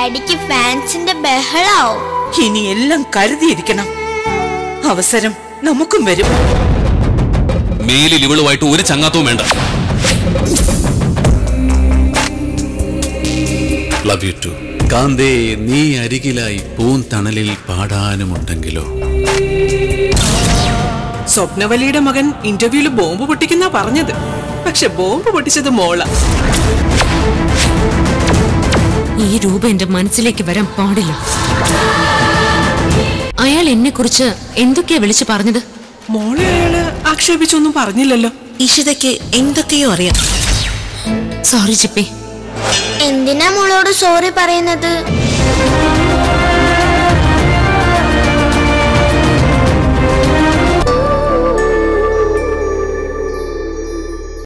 ഡാഡിക്ക് ഫാൻസിന്റെ ബഹളാവും ഇനി എല്ലാം കരുതിയിരിക്കണം അവസരം നമുക്കും വരും മേലിൽ ഇവളുമായിട്ട് ഒരു ചങ്ങാത്തവും വേണ്ട ലവ് യു ടു കാന്തേ നീ അരികിലായി പൂന്തണലിൽ പാടാനുമുണ്ടെങ്കിലോ സ്വപ്നവലിയുടെ മകൻ ഇന്റർവ്യൂല് ബോംബ് പൊട്ടിക്കുന്ന പറഞ്ഞത് പക്ഷെ ബോംബ് പൊട്ടിച്ചത് മോള ഈ രൂപ എന്റെ മനസ്സിലേക്ക് വരാൻ പാടില്ല അയാൾ എന്നെ കുറിച്ച് എന്തൊക്കെയാ വിളിച്ചു പറഞ്ഞത് മോളെ അയാള് ആക്ഷേപിച്ചൊന്നും പറഞ്ഞില്ലല്ലോ ഇഷിതയ്ക്ക് എന്തൊക്കെയോ അറിയാം സോറി ചിപ്പി എന്തിനാ മോളോട് സോറി പറയുന്നത്